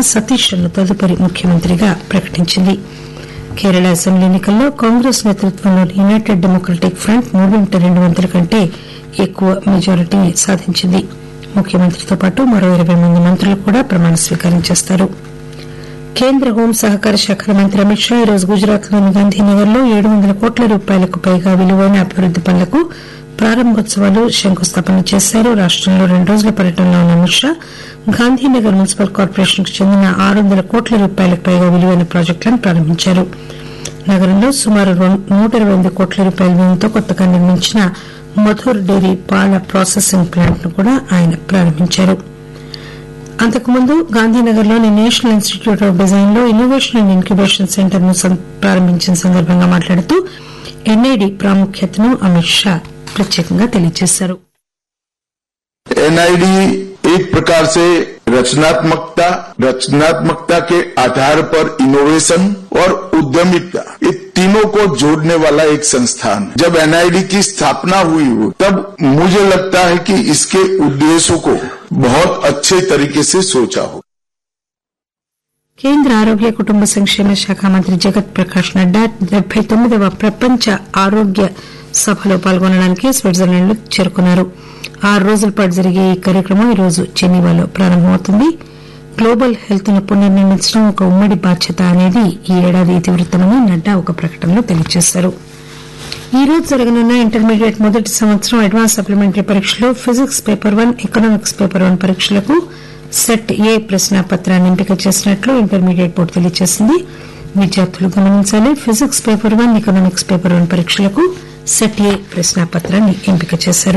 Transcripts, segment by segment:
సతీష్ను తదుపరి ముఖ్యమంత్రిగా ప్రకటించింది కేరళ అసెంబ్లీ ఎన్నికల్లో కాంగ్రెస్ నేతృత్వంలోని యునైటెడ్ డెమోక్రటిక్ ఫ్రంట్ మూడింట రెండు వంతుల కంటే ఎక్కువ మెజారిటీని సాధించింది ముఖ్యమంత్రితో పాటు మరో ఇరవై మంది మంత్రులు కూడా ప్రమాణ స్వీకారం చేస్తారు కేంద్ర హోం సహకార శాఖల మంత్రి అమిత్ షా ఈరోజు గుజరాత్ లోని గాంధీనగర్ లో ఏడు వందల కోట్ల రూపాయలకు పైగా విలువైన అభివృద్ది పనులకు ప్రారంభోత్సవాలు శంకుస్థాపన చేశారు రాష్టంలో రెండు రోజుల పర్యటనలో ఉన్న అమిత్ షా గాంధీనగర్ మున్సిపల్ కార్పొరేషన్ కు చెందిన ఆరు వందల కోట్ల రూపాయలకు పైగా విలువైన ప్రాజెక్టులను ప్రారంభించారు నగరంలో సుమారు నూట ఇరవై ఎనిమిది కోట్ల రూపాయల వ్యయంతో కొత్తగా నిర్మించిన మధుర్ డైరీ పాల ప్రాసెసింగ్ ప్లాంట్ ను కూడా ఆయన ప్రారంభించారు అంతకుముందు గాంధీనగర్ లోని నేషనల్ ఇన్స్టిట్యూట్ ఆఫ్ డిజైన్ లో ఇన్నోవేషన్ అండ్ ఇంక్యుబేషన్ సెంటర్ ను ప్రారంభించిన సందర్భంగా మాట్లాడుతూ ఎన్ఐడి ప్రాముఖ్యతను అమిత్ షా ప్రత్యేకంగా తెలియజేశారు एनआईडी एक प्रकार से रचनात्मकता रचनात्मकता के आधार पर इनोवेशन और उद्यमिता ये तीनों को जोड़ने वाला एक संस्थान जब एनआईडी की स्थापना हुई हो तब मुझे लगता है कि इसके उद्देश्यों को बहुत अच्छे तरीके से सोचा हो కేంద్ర ఆరోగ్య కుటుంబ సంక్షేమ శాఖ మంత్రి జగత్ ప్రకాష్ నడ్డా డెబ్బై తొమ్మిదవ ప్రపంచ ఆరోగ్య సభలో పాల్గొనడానికి స్విట్జర్లాండ్ లో చేరుకున్నారు ఆరు రోజుల పాటు జరిగే ఈ కార్యక్రమం ఈ రోజు జెనీవాలో ప్రారంభమవుతుంది గ్లోబల్ హెల్త్ ను పునర్నిర్మించడం ఒక ఉమ్మడి బాధ్యత అనేది ఈ ఏడాది ఇతివృత్తమని నడ్డా ఒక ప్రకటనలో తెలియజేశారు ఈ రోజు జరగనున్న ఇంటర్మీడియట్ మొదటి సంవత్సరం అడ్వాన్స్ సప్లిమెంటరీ పరీక్షలో physics paper one economics paper one పరీక్షలకు సెట్ ఏ ప్రశ్నాపత్రాన్ని ఎంపిక చేసినట్లు ఇంటర్మీడియట్ బోర్డు తెలియజేసింది విద్యార్థులు గమనించాలి physics paper one economics paper one పరీక్షలకు సెట్ ఏ ప్రశ్నాపత్రాన్ని ఎంపిక చేశారు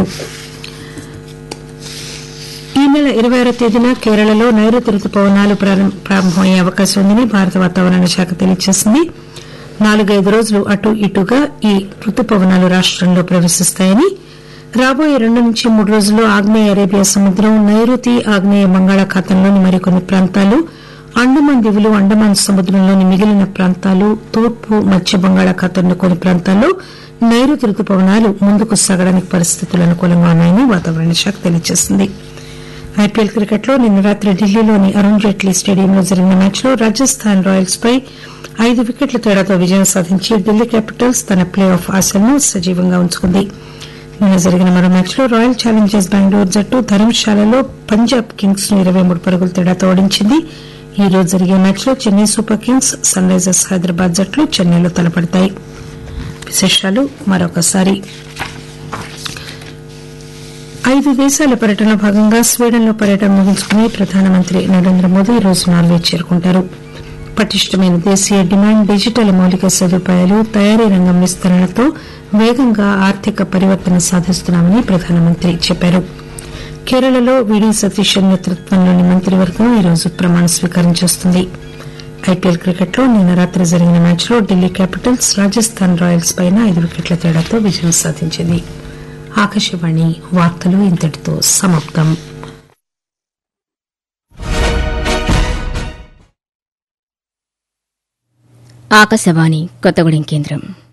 ఈ నెల ఇరవై ఆరో తేదీన కేరళలో నైరుతి రుతుపవనాలు ప్రారంభమయ్యే అవకాశం ఉందని భారత వాతావరణ శాఖ తెలియజేసింది నాలుగైదు రోజులు అటు ఇటుగా ఈ రుతుపవనాలు రాష్టంలో ప్రవేశిస్తాయని రాబోయే రెండు నుంచి మూడు రోజుల్లో ఆగ్నేయ అరేబియా సముద్రం నైరుతి ఆగ్నేయ బంగాళాఖాతంలోని మరికొన్ని ప్రాంతాలు అండమాన్ దివులు అండమాన్ సముద్రంలోని మిగిలిన ప్రాంతాలు తూర్పు మధ్య బంగాళాఖాతంలో కొన్ని ప్రాంతాల్లో నైరుతి రుతుపవనాలు ముందుకు సాగడానికి పరిస్థితులు అనుకూలంగా ఉన్నాయని వాతావరణ శాఖ తెలియజేసింది ఐపీఎల్ క్రికెట్ లో నిన్న రాత్రి ఢిల్లీలోని అరుణ్ జైట్లీ స్టేడియంలో జరిగిన మ్యాచ్ లో రాజస్థాన్ రాయల్స్ పై ఐదు వికెట్ల తేడాతో విజయం సాధించి ఢిల్లీ క్యాపిటల్స్ తన ప్లే ఆఫ్ ఆశలను సజీవంగా ఉంచుకుంది నిన్న జరిగిన మరో మ్యాచ్ లో రాయల్ ఛాలెంజర్స్ బెంగళూరు జట్టు ధర్మశాలలో పంజాబ్ కింగ్స్ ను ఇరవై మూడు పరుగుల తేడాతో ఓడించింది ఈ రోజు జరిగే మ్యాచ్ లో Chennai super kings sunrisers Hyderabad జట్లు చెన్నైలో తలపడతాయి విశేషాలు మరొకసారి ఐదు దేశాల పర్యటనలో భాగంగా స్వీడన్ లో పర్యటన ముగించుకుని ప్రధానమంత్రి నరేంద్ర మోదీ ఈ రోజు నార్వే చేరుకుంటారు పటిష్టమైన దేశీయ డిమాండ్ డిజిటల్ మౌలిక సదుపాయాలు తయారీ రంగం విస్తరణతో వేగంగా ఆర్థిక పరివర్తన సాధిస్తున్నామని ప్రధానమంత్రి చెప్పారు కేరళలో వీడీ సతీశన్ నేతృత్వంలోని మంత్రివర్గం ఈరోజు ప్రమాణ స్వీకారం చేస్తుంది ఐపీఎల్ క్రికెట్ లో నిన్న రాత్రి జరిగిన మ్యాచ్ లో ఢిల్లీ క్యాపిటల్స్ రాజస్థాన్ రాయల్స్ పైన ఐదు వికెట్ల తేడాతో విజయం సాధించింది ఆకాశవాణి వార్తలు ఇంతటితో సమాప్తం ఆకాశవాణి కొత్తగూడెం కేంద్రం